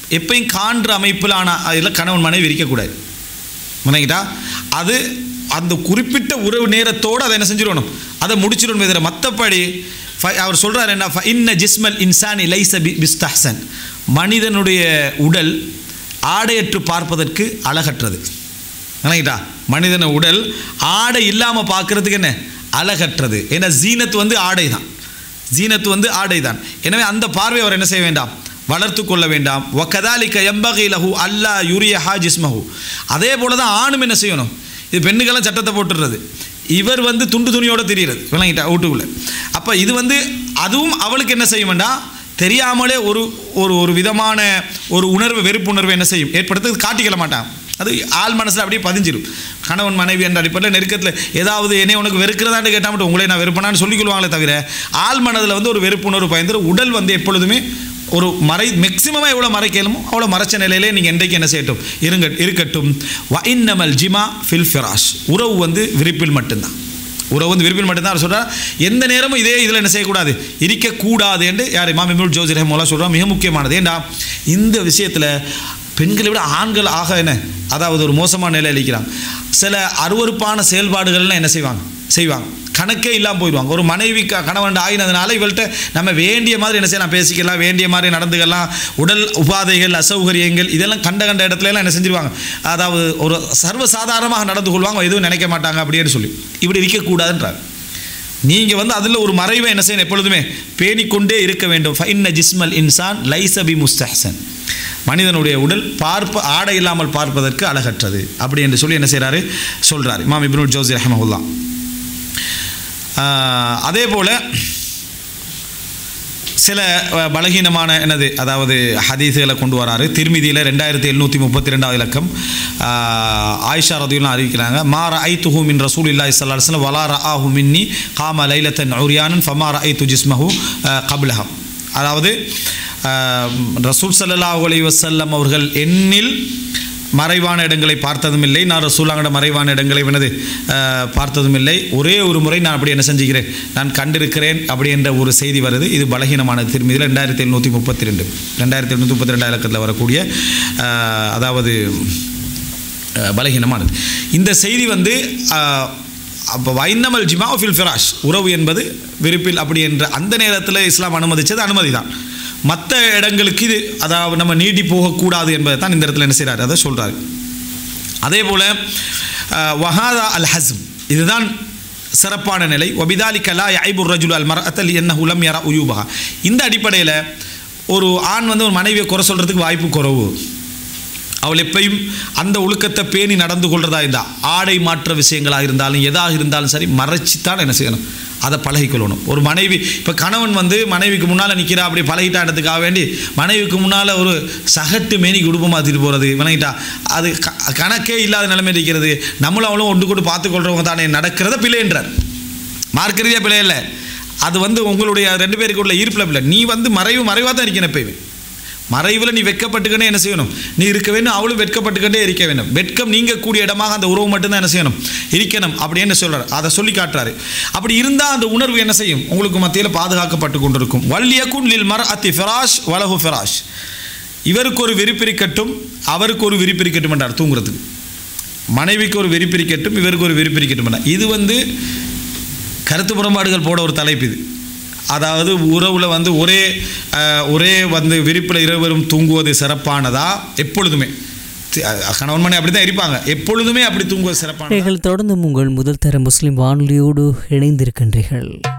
எப்பயும் காண்ற அமைப்பிலான அதில் கணவன் மனைவி இருக்கக்கூடாது விளங்கிட்டா அது அந்த குறிப்பிட்ட உறவு நேரத்தோடு அதை என்ன செஞ்சிடணும் அதை முடிச்சிடணும் இதில் மற்றபடி ஃப- அவர் சொல்கிறார் என்ன ஃப இன்ன ஜிஸ்மல் இன்சான் லைச பி பிஸ்தஹசன் மனிதனுடைய உடல் ஆடையற்று பார்ப்பதற்கு அழகற்றது விளங்கிட்டா மனிதன உடல் ஆடை இல்லாமல் பார்க்கறதுக்கு என்ன அழகற்றது ஏன்னா ஜீனத் வந்து ஆடை தான் ஜீனத் வந்து ஆடை தான் எனவே அந்த பார்வை அவர் என்ன செய்ய வேண்டாம் வளர்த்து கொள்ள வேண்டாம் ஒக்கதாலிக்க எம்பகை லஹு அல்லா யுரிய ஹா ஜிஸ்மஹு அதே போல தான் ஆணும் என்ன செய்யணும் இது பெண்ணுக்கெல்லாம் சட்டத்தை போட்டுடுறது இவர் வந்து துண்டு துணியோட தெரியுறது விளங்கிட்டா வீட்டுக்குள்ளே அப்போ இது வந்து அதுவும் அவளுக்கு என்ன செய்ய வேண்டாம் தெரியாமலே ஒரு ஒரு ஒரு விதமான ஒரு உணர்வு வெறுப்புணர்வு என்ன செய்யும் ஏற்படுத்த காட்டிக்கல மாட்டான் அது ஆள் மனசில் அப்படியே பதிஞ்சிடும் கணவன் மனைவி என்ற அடிப்படையில் நெருக்கத்தில் ஏதாவது என்னை உனக்கு வெறுக்கிறதான்னு கேட்டால் மட்டும் உங்களை நான் வெறுப்பனான்னு சொல்லிக்கொள்வாங்களே தவிர ஆள் மனதில் வந்து ஒரு வெறுப்புணர்வு பயந்துரு உடல் வந்து எப்பொழுதுமே ஒரு மறை மேக்சிமமாக எவ்வளோ மறைக்கலுமோ அவ்வளோ மறைச்ச நிலையிலே நீங்கள் என்றைக்கு என்ன செய்யட்டும் இருங்க இருக்கட்டும் வ இன்னமல் ஜிமா ஃபில் ஃபிராஷ் உறவு வந்து விரிப்பில் மட்டும்தான் உறவு வந்து விரும்பில் மட்டும்தான் அவர் சொல்கிறார் எந்த நேரமும் இதே இதில் என்ன செய்யக்கூடாது இருக்கக்கூடாது என்று யார் இமாம் இமுல் ஜோசி ரஹமுல்லா சொல்கிறோம் மிக முக்கியமானது ஏண்டா இந்த விஷயத்தில் பெண்களை விட ஆண்கள் ஆக என்ன அதாவது ஒரு மோசமான நிலையில் இருக்கிறாங்க சில அருவருப்பான செயல்பாடுகள்லாம் என்ன செய்வாங்க செய்வாங்க கணக்கே இல்லாமல் போயிடுவாங்க ஒரு மனைவி க- கணவன் ஆகினதுனால இவள்கிட்ட நம்ம வேண்டிய மாதிரி என்ன செய்யலாம் பேசிக்கலாம் வேண்டிய மாதிரி நடந்துக்கலாம் உடல் உபாதைகள் அசௌகரியங்கள் இதெல்லாம் கண்ட கண்ட இடத்துல எல்லாம் என்ன செஞ்சிருவாங்க அதாவது ஒரு சர்வசாதாரணமாக நடந்து கொள்வாங்க எதுவும் நினைக்க மாட்டாங்க அப்படின்னு சொல்லி இப்படி இருக்கக்கூடாதுன்றார் நீங்கள் வந்து அதில் ஒரு மறைவை என்ன செய்யணும் எப்பொழுதுமே பேணிக்கொண்டே இருக்க வேண்டும் ஃபைன்ன ஜிஸ்மல் இன்சான் லைசபி முஸ்தஹசன் மனிதனுடைய உடல் பார்ப்ப ஆடை இல்லாமல் பார்ப்பதற்கு அழகற்றது அப்படி என்று சொல்லி என்ன செய்கிறாரு சொல்கிறார் இமாம் இப்னுல் ஜோசி ரஹமஹுல்லா ஆஹ், அதே போல் சில அஹ், பலகீனமான என்னது அதாவது ஹதீஸுகளை கொண்டு வராரு திருமிதியில் ரெண்டாயிரத்தி எழுநூற்றி முப்பத்தி ரெண்டாவது இலக்கம் ஆஹ், ஆயிஷா ரதியுல்லாம் அறிவிக்கிறாங்க மாற ஐ துஹு மின் ரசூல் இல்லா இஸ்லாம் வலார ஆஹு மின்னி காம லைலத்தன் உரியானன் ஃபமார ஐ துஜிஸ்மஹு கபிலகம் அதாவது ஆஹ், ரசூல் ஸல்லல்லாஹு அலைஹி வஸல்லம் அவர்கள் எண்ணில் மறைவான இடங்களை பார்த்ததும் இல்லை நான் ரசூலாங்கட மறைவான இடங்களை எனது அஹ், பார்த்ததும் இல்லை ஒரே ஒரு முறை நான் அப்படி என்ன செஞ்சுக்கிறேன் நான் கண்டிருக்கிறேன் அப்படி என்ற ஒரு செய்தி வருது இது பலகீனமான திருமதியில் ரெண்டாயிரத்தி எழுநூற்றி முப்பத்தி ரெண்டு ரெண்டாயிரத்தி எழுநூற்றி முப்பத்தி ரெண்டாம் இலக்கத்தில் வரக்கூடிய அஹ், அதாவது அஹ், பலகீனமானது இந்த செய்தி வந்து அஹ், அப்போ வைன்னமல் ஜிமா ஃபில் ஃபிராஷ் உறவு என்பது விருப்பில் அப்படி என்ற அந்த நேரத்தில் இஸ்லாம் அனுமதிச்சது அனுமதி தான் மற்ற இடங்களுக்கு இது அதாவது நம்ம நீடி போகக்கூடாது என்பதை தான் இந்த இடத்துல என்ன செய்கிறார் அதை சொல்கிறார் அதே போல் வஹாதா அல் ஹஸ்ம் இதுதான் சிறப்பான நிலை ஒபிதாலி கலா ஐபுர் ரஜுல் அல் மரத்தல் என்ன உலம் யரா உயூபா இந்த அடிப்படையில் ஒரு ஆண் வந்து ஒரு மனைவியை குறை சொல்கிறதுக்கு வாய்ப்பு குறைவு அவள் எப்பயும் அந்த ஒழுக்கத்தை பேணி நடந்து கொள்றதா இருந்தா ஆடை மாற்ற விஷயங்களாக இருந்தாலும் எதாக இருந்தாலும் சரி மறைச்சித்தான் என்ன செய்யணும் அதை பழகிக்கொள்ளணும் ஒரு மனைவி இப்போ கணவன் வந்து மனைவிக்கு முன்னால் நிற்கிறா அப்படி பழகிட்டா இடத்துக்காக வேண்டி மனைவிக்கு முன்னால் ஒரு சகட்டு மேனி குடும்பமாக திருப்பி போகிறது விளங்கிட்டா அது க- கணக்கே இல்லாத நிலைமை இருக்கிறது நம்மளும் அவளும் ஒன்று கொண்டு பார்த்துக்கொள்றவங்க தானே நடக்கிறத பிழைன்றார் மார்க்கிறதே பிழை இல்லை அது வந்து உங்களுடைய ரெண்டு பேருக்கு உள்ள ஈர்ப்பில் பிள்ளை நீ வந்து மறைவு மறைவாக தான் இருக்கணும் எப்பயுமே மறைவில் நீ வெட்கப்பட்டுக்கனே என்ன செய்யணும் நீ இருக்க வேண்டும் அவளும் வெட்கப்பட்டுக்கிட்டே இருக்க வேண்டும் வெட்கம் நீங்கக்கூடிய இடமாக அந்த உறவு மட்டும்தான் என்ன செய்யணும் இருக்கணும் அப்படின்னு சொல்றாரு அதை சொல்லி காட்டுறாரு அப்படி இருந்தால் அந்த உணர்வு என்ன செய்யும் உங்களுக்கு மத்தியில் பாதுகாக்கப்பட்டு கொண்டிருக்கும் வல்லியக்குன் லில் மர் அத்தி ஃபிராஷ் வலஹு ஃபிராஷ் இவருக்கு ஒரு விரிப்பிரிக்கட்டும் அவருக்கு ஒரு விரிப்பிரிக்கட்டும் என்றார் தூங்குறதுக்கு மனைவிக்கு ஒரு விரிப்பிரிக்கட்டும் இவருக்கு ஒரு விரிப்பிரிக்கட்டும் என்றார் இது வந்து கருத்து புறம்பாடுகள் போட ஒரு தலைப்பு இது அதாவது உறவில் வந்து ஒரே அஹ், ஒரே வந்து விரிப்பில் இருவரும் தூங்குவது சிறப்பானதா எப்பொழுதுமே தி- அஹ், கணவன் மணி அப்படி தான் இருப்பாங்க எப்பொழுதுமே அப்படி தூங்குவது சிறப்பானதா நீங்கள் தொடர்ந்து உங்கள் முதல் தர முஸ்லிம் வானொலியோடு இணைந்திருக்கின்றீர்கள்